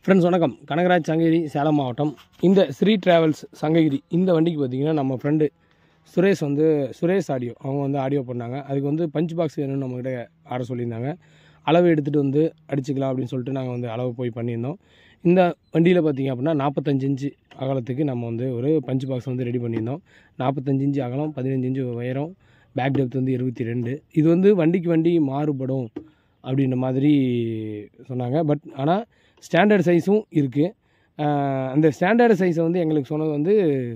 friends வணக்கம் கனகராஜ் சங்ககிரி சேலம் மாவட்டம் இந்த ஸ்ரீ டிராவல்ஸ் சங்ககிரி இந்த வண்டிக்கு பார்த்தீங்கன்னா நம்ம ஃப்ரெண்டு சுரேஷ் வந்து சுரேஷ் ஆடியோ அவங்க வந்து ஆடியோ பண்ணாங்க அதுக்கு வந்து பஞ்ச் பாக்ஸ் வேணும்னு நம்மக்கிட்ட ஆர்டர் சொல்லியிருந்தாங்க அளவு எடுத்துகிட்டு வந்து அடிச்சுக்கலாம் அப்படின்னு சொல்லிட்டு நாங்கள் வந்து அளவு போய் பண்ணியிருந்தோம் இந்த வண்டியில் பார்த்தீங்க அப்படின்னா நாற்பத்தஞ்சு இன்ச்சு அகலத்துக்கு நம்ம வந்து ஒரு பஞ்ச் பாக்ஸ் வந்து ரெடி பண்ணியிருந்தோம் நாற்பத்தஞ்சு இன்ச்சு அகலம் பதினஞ்சு இன்ச்சு உயரம் பேக் டெப்த் வந்து இருபத்தி ரெண்டு இது வந்து வண்டிக்கு வண்டி மாறுபடும் அப்படின்ற மாதிரி சொன்னாங்க பட் ஆனால் ஸ்டாண்டர்ட் சைஸும் இருக்குது அந்த ஸ்டாண்டர்ட் சைஸை வந்து எங்களுக்கு சொன்னது வந்து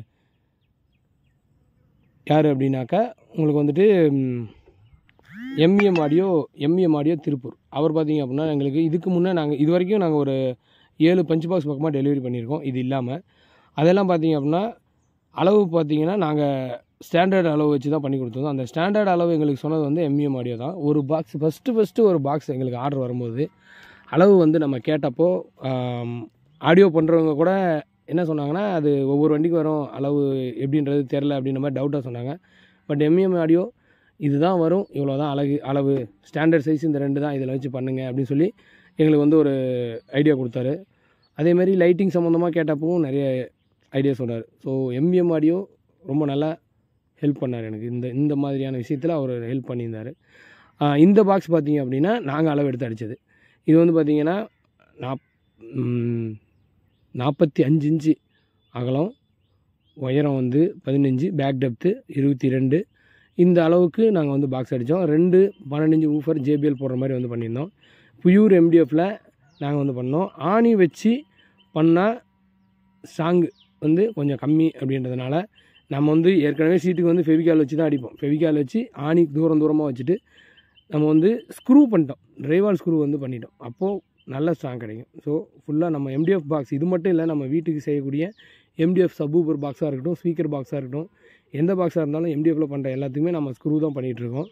யார் அப்படின்னாக்கா உங்களுக்கு வந்துட்டு MEM audio MEM audio Tiruppur அவர் பார்த்தீங்க அப்படின்னா எங்களுக்கு இதுக்கு முன்னே நாங்கள் இது வரைக்கும் நாங்கள் ஒரு ஏழு பஞ்ச் பாக்ஸ் பக்கமாக டெலிவரி பண்ணியிருக்கோம் இது இல்லாமல் அதெல்லாம் பார்த்தீங்க அப்படின்னா அளவு பார்த்தீங்கன்னா நாங்கள் ஸ்டாண்டர்ட் அளவு வச்சு தான் பண்ணி கொடுத்துருந்தோம் அந்த ஸ்டாண்டர்ட் அளவு எங்களுக்கு சொன்னது வந்து எம்இஎம் ஆடியோ தான் ஒரு பாக்ஸ் ஃபஸ்ட்டு ஃபஸ்ட்டு ஒரு பாக்ஸ் எங்களுக்கு ஆர்டர் வரும்போது அளவு வந்து நம்ம கேட்டப்போ ஆடியோ பண்ணுறவங்க கூட என்ன சொன்னாங்கன்னா அது ஒவ்வொரு வண்டிக்கு வரும் அளவு எப்படின்றது தெரில அப்படின்ற மாதிரி டவுட்டாக சொன்னாங்க பட் எம்இஎம் ஆடியோ இதுதான் வரும் இவ்வளோ தான் அழகு அளவு ஸ்டாண்டர்ட் சைஸ் இந்த ரெண்டு தான் இதில் வச்சு பண்ணுங்க அப்படின்னு சொல்லி எங்களுக்கு வந்து ஒரு ஐடியா கொடுத்தாரு அதேமாதிரி லைட்டிங் சம்மந்தமாக கேட்டப்பவும் நிறைய ஐடியா சொன்னார் ஸோ எம்இஎம் ஆடியோ ரொம்ப நல்லா ஹெல்ப் பண்ணார் எனக்கு இந்த இந்த மாதிரியான விஷயத்தில் அவர் ஹெல்ப் பண்ணியிருந்தார் ஆஹ் இந்த பாக்ஸ் பார்த்தீங்க அப்படின்னா நாங்கள் அளவு எடுத்து அடித்தது இது வந்து பார்த்தீங்கன்னா நாப் ம், நாற்பத்தி அஞ்சு இன்ச்சு அகலம் உயரம் வந்து பதினஞ்சு பேக் டெப்த்து இருபத்தி ரெண்டு இந்த அளவுக்கு நாங்கள் வந்து பாக்ஸ் அடித்தோம் ரெண்டு பன்னெண்டு இன்ச்சு ஊஃபர் ஜேபிஎல் போடுற மாதிரி வந்து பண்ணியிருந்தோம் பியூர் எம்டிஎஃப்பில் நாங்கள் வந்து பண்ணோம் ஆணி வச்சு பண்ணால் ஸ்ட்ராங்கு வந்து கொஞ்சம் கம்மி அப்படின்றதுனால நம்ம வந்து ஏற்கனவே சீட்டுக்கு வந்து ஃபெவிகால் வச்சு தான் அடிப்போம் ஃபெவிகால் வச்சு ஆணி தூரம் தூரமாக வச்சுட்டு நம்ம வந்து ஸ்க்ரூ பண்ணிட்டோம் டிரைவால் ஸ்க்ரூ வந்து பண்ணிட்டோம் அப்போது நல்ல ஸ்ட்ராங் கிடைக்கும் ஸோ ஃபுல்லாக நம்ம எம்டிஎஃப் பாக்ஸ் இது மட்டும் இல்லை நம்ம வீட்டுக்கு செய்யக்கூடிய எம்டிஎஃப் சப்பூப்பர் பாக்ஸாக இருக்கட்டும் ஸ்பீக்கர் பாக்ஸாக இருக்கட்டும் எந்த பாக்ஸாக இருந்தாலும் எம்டிஎஃப்ல பண்ணுற எல்லாத்துக்குமே நம்ம ஸ்க்ரூ தான் பண்ணிகிட்டு இருக்கோம்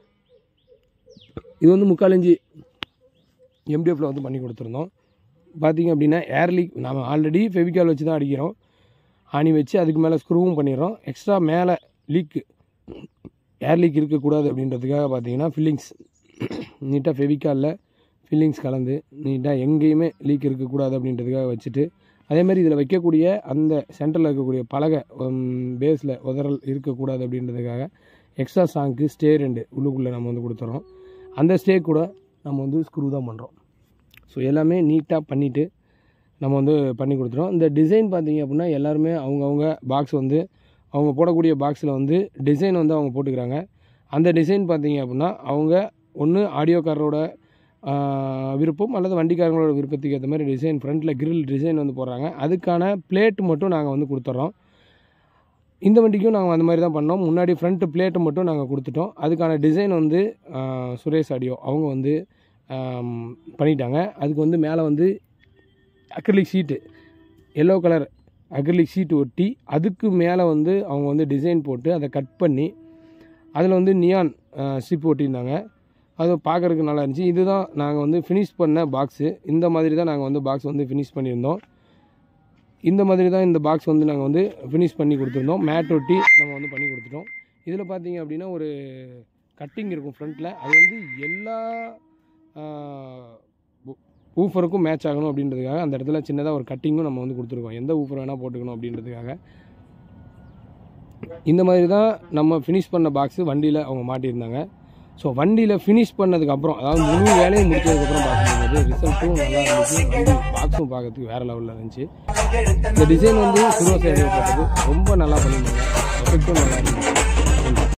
இது வந்து முக்கால் இன்ச்சு எம்டிஎஃப்ல வந்து பண்ணி கொடுத்துருந்தோம் பார்த்தீங்க அப்படின்னா ஏர் லீக் நம்ம ஆல்ரெடி ஃபெவிகால் வச்சு தான் அடிக்கிறோம் ஆணி வச்சு அதுக்கு மேலே ஸ்க்ரூவும் பண்ணிடுறோம் எக்ஸ்ட்ரா மேலே லீக்கு ஏர் லீக் இருக்கக்கூடாது அப்படின்றதுக்காக பார்த்தீங்கன்னா ஃபில்லிங்ஸ் நீட்டாக ஃபெவிகாலில் ஃபில்லிங்ஸ் கலந்து நீட்டாக எங்கேயுமே லீக் இருக்கக்கூடாது அப்படின்றதுக்காக வச்சுட்டு அதேமாதிரி இதில் வைக்கக்கூடிய அந்த சென்டரில் இருக்கக்கூடிய பலகை பேஸில் உதறல் இருக்கக்கூடாது அப்படின்றதுக்காக எக்ஸ்ட்ரா சாங்க்கு ஸ்டே ரெண்டு உள்ளுக்குள்ளே நம்ம வந்து கொடுத்துறோம் அந்த ஸ்டே கூட நம்ம வந்து ஸ்க்ரூ தான் பண்ணுறோம் ஸோ எல்லாமே நீட்டாக பண்ணிவிட்டு நம்ம வந்து பண்ணி கொடுத்துறோம் இந்த டிசைன் பார்த்தீங்க அப்படின்னா எல்லாருமே அவங்கவுங்க பாக்ஸ் வந்து அவங்க போடக்கூடிய பாக்ஸில் வந்து டிசைன் வந்து அவங்க போட்டுக்கிறாங்க அந்த டிசைன் பார்த்தீங்க அப்படின்னா அவங்க ஒன்று ஆடியோக்காரரோட விருப்பம் அல்லது வண்டிக்காரங்களோட விருப்பத்துக்கு ஏற்ற மாதிரி டிசைன் ஃப்ரண்ட்டில் கிரில் டிசைன் வந்து போடுறாங்க அதுக்கான பிளேட் மட்டும் நாங்கள் வந்து கொடுத்துட்றோம் இந்த வண்டிக்கும் நாங்கள் அந்த மாதிரி தான் பண்ணோம் முன்னாடி ஃப்ரண்ட் பிளேட்டு மட்டும் நாங்கள் கொடுத்துட்டோம் அதுக்கான டிசைன் வந்து ஆஹ், சுரேஷ் ஆடியோ அவங்க வந்து ஆம், பண்ணிட்டாங்க அதுக்கு வந்து மேலே வந்து acrylic sheet yellow colour acrylic sheet ஒட்டி அதுக்கு மேலே வந்து அவங்க வந்து டிசைன் போட்டு அதை கட் பண்ணி அதில் வந்து நியான் ஸ்ட்ரிப் ஒட்டியிருந்தாங்க அது பார்க்குறதுக்கு நல்லா இருந்துச்சு இதுதான் நாங்கள் வந்து ஃபினிஷ் பண்ண பாக்ஸு இந்த மாதிரி தான் நாங்கள் வந்து பாக்ஸ் வந்து ஃபினிஷ் பண்ணியிருந்தோம் இந்த மாதிரி தான் இந்த பாக்ஸ் வந்து நாங்கள் வந்து ஃபினிஷ் பண்ணி கொடுத்துருந்தோம் மேட் ஒட்டி நம்ம வந்து பண்ணி கொடுத்துட்டோம் இதில் பார்த்தீங்க அப்படின்னா ஒரு கட்டிங் இருக்கும் ஃப்ரண்ட்டில் அது வந்து எல்லா ஊஃபருக்கும் மேட்ச் ஆகணும் அப்படின்றதுக்காக அந்த இடத்துல சின்னதாக ஒரு கட்டிங்கும் நம்ம வந்து கொடுத்துருக்கோம் எந்த ஊஃபர் வேணால் போட்டுக்கணும் அப்படின்றதுக்காக இந்த மாதிரி தான் நம்ம ஃபினிஷ் பண்ண பாக்ஸு வண்டியில் அவங்க மாட்டியிருந்தாங்க ஸோ வண்டியில் ஃபினிஷ் பண்ணதுக்கப்புறம் அதாவது முழு வேலையும் முடிச்சதுக்கப்புறம் பார்க்கும்போது ரிசல்ட்டும் நல்லா இருந்துச்சு வண்டி பாக்ஸும் பார்க்கறதுக்கு வேறு லெவலில் இருந்துச்சு இந்த டிசைன் வந்து சுரோசேரியை போட்டது ரொம்ப நல்லா பண்ணியிருந்தாங்க எஃபெக்ட்டும் நல்லா இருந்துச்சு